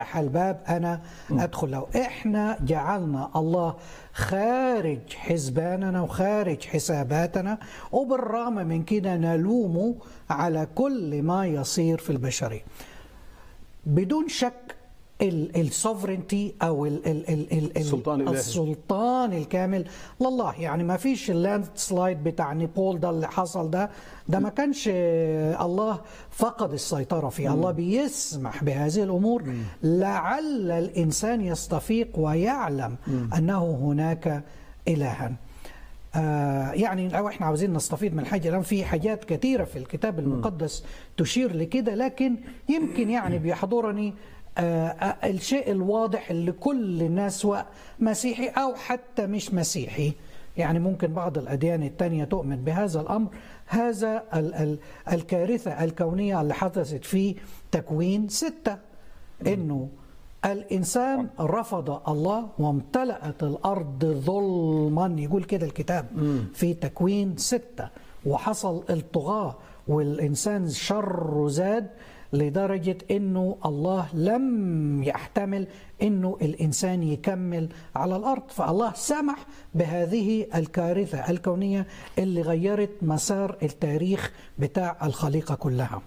الباب انا ادخل لو احنا جعلنا الله خارج حسباننا وخارج حساباتنا وبالرغم من كده نلومه على كل ما يصير في البشريه بدون شك السوفرنتي او ال ال ال ال السلطان الإلهي. السلطان الكامل لله يعني ما فيش اللاند سلايد بتاع نيبول ده اللي حصل ده ده ما كانش الله فقد السيطره فيه الله بيسمح بهذه الامور لعل الانسان يستفيق ويعلم انه هناك الها آه يعني لو احنا عاوزين نستفيد من الحاجه الان في حاجات كثيره في الكتاب المقدس تشير لكده لكن يمكن يعني بيحضرني آه آه الشيء الواضح اللي كل الناس سواء مسيحي او حتى مش مسيحي يعني ممكن بعض الاديان الثانيه تؤمن بهذا الامر هذا ال ال الكارثه الكونيه اللي حدثت في تكوين سته انه الإنسان رفض الله وامتلأت الأرض ظلما يقول كده الكتاب في تكوين ستة وحصل الطغاة والإنسان شر زاد لدرجة أنه الله لم يحتمل أنه الإنسان يكمل على الأرض فالله سمح بهذه الكارثة الكونية اللي غيرت مسار التاريخ بتاع الخليقة كلها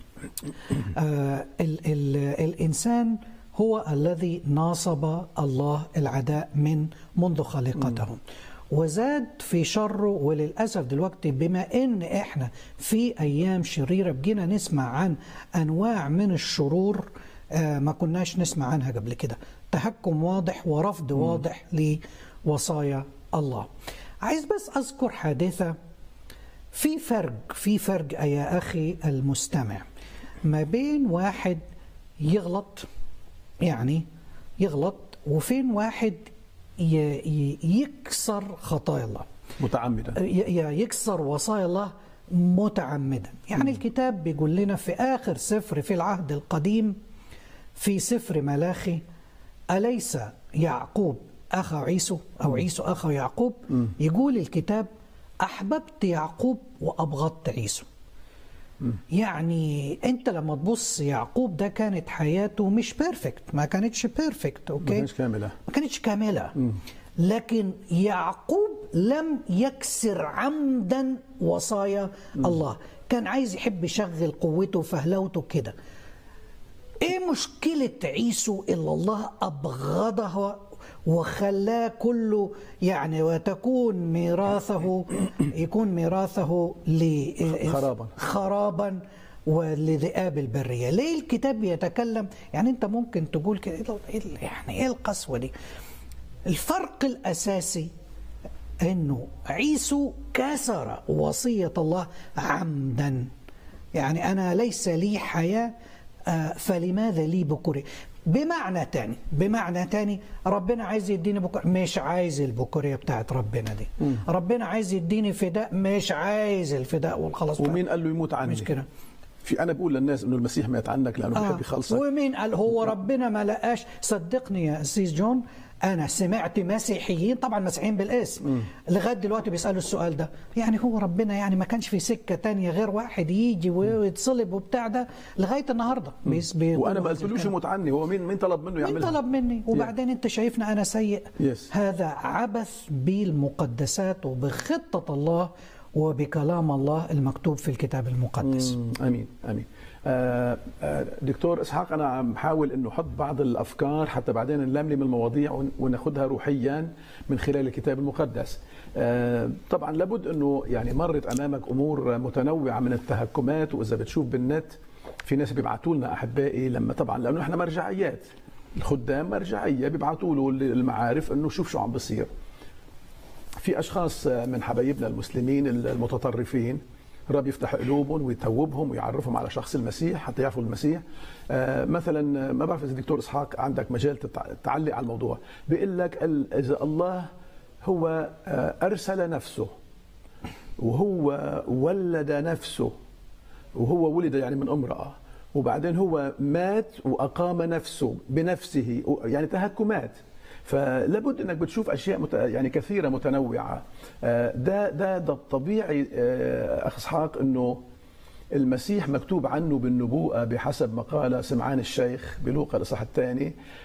آه ال ال الإنسان هو الذي ناصب الله العداء من منذ خليقته وزاد في شره وللأسف دلوقتي بما إن إحنا في أيام شريرة بقينا نسمع عن أنواع من الشرور آه ما كناش نسمع عنها قبل كده تهكم واضح ورفض واضح لوصايا الله عايز بس أذكر حادثة في فرق في فرق يا أخي المستمع ما بين واحد يغلط يعني يغلط وفين واحد يكسر خطايا الله متعمدا يكسر وصايا الله متعمدا يعني الكتاب بيقول لنا في آخر سفر في العهد القديم في سفر ملاخي أليس يعقوب أخا عيسو أو عيسو أخا يعقوب يقول الكتاب أحببت يعقوب وأبغضت عيسو يعني انت لما تبص يعقوب ده كانت حياته مش بيرفكت ما كانتش بيرفكت اوكي ما كانتش كامله ما كانتش كامله م. لكن يعقوب لم يكسر عمدا وصايا م. الله كان عايز يحب يشغل قوته وفهلوته كده ايه مشكله عيسو اللي الله ابغضها وخلاه كله يعني وتكون ميراثه يكون ميراثه خرابا خرابا ولذئاب البريه، ليه الكتاب يتكلم يعني انت ممكن تقول كده يعني ايه القسوه دي؟ الفرق الاساسي انه عيسو كسر وصيه الله عمدا يعني انا ليس لي حياه فلماذا لي بكوري بمعنى تاني بمعنى تاني ربنا عايز يديني بكورية مش عايز البكورية بتاعت ربنا دي م. ربنا عايز يديني فداء مش عايز الفداء والخلاص ومين قال له يموت عني مش كده في انا بقول للناس انه المسيح مات عنك لانه بيحب يخلصك ومين قال هو ربنا ما لقاش صدقني يا اسيس جون انا سمعت مسيحيين طبعا مسيحيين بالاسم لغايه دلوقتي بيسالوا السؤال ده يعني هو ربنا يعني ما كانش في سكه تانية غير واحد يجي ويتصلب وبتاع ده لغايه النهارده بيس بي وانا ما قلتلوش يموت عني هو مين مين طلب منه يعملها مين طلب مني وبعدين انت شايفنا انا سيء yes. هذا عبث بالمقدسات وبخطه الله وبكلام الله المكتوب في الكتاب المقدس امين امين دكتور اسحاق انا عم بحاول انه احط بعض الافكار حتى بعدين نلملم المواضيع وناخذها روحيا من خلال الكتاب المقدس. طبعا لابد انه يعني مرت امامك امور متنوعه من التهكمات واذا بتشوف بالنت في ناس بيبعتوا لنا احبائي لما طبعا لانه احنا مرجعيات الخدام مرجعيه بيبعتوا له المعارف انه شوف شو عم بصير. في اشخاص من حبايبنا المسلمين المتطرفين الرب يفتح قلوبهم ويتوبهم ويعرفهم على شخص المسيح حتى يعرفوا المسيح آه مثلا ما بعرف اذا دكتور اسحاق عندك مجال تعلق على الموضوع بيقول لك اذا الله هو آه ارسل نفسه وهو ولد نفسه وهو ولد يعني من امراه وبعدين هو مات واقام نفسه بنفسه يعني تهكمات فلابد انك بتشوف اشياء مت... يعني كثيره متنوعه ده ده ده طبيعي اخ اسحاق انه المسيح مكتوب عنه بالنبوءة بحسب ما قال سمعان الشيخ بلوقا الإصحاح الثاني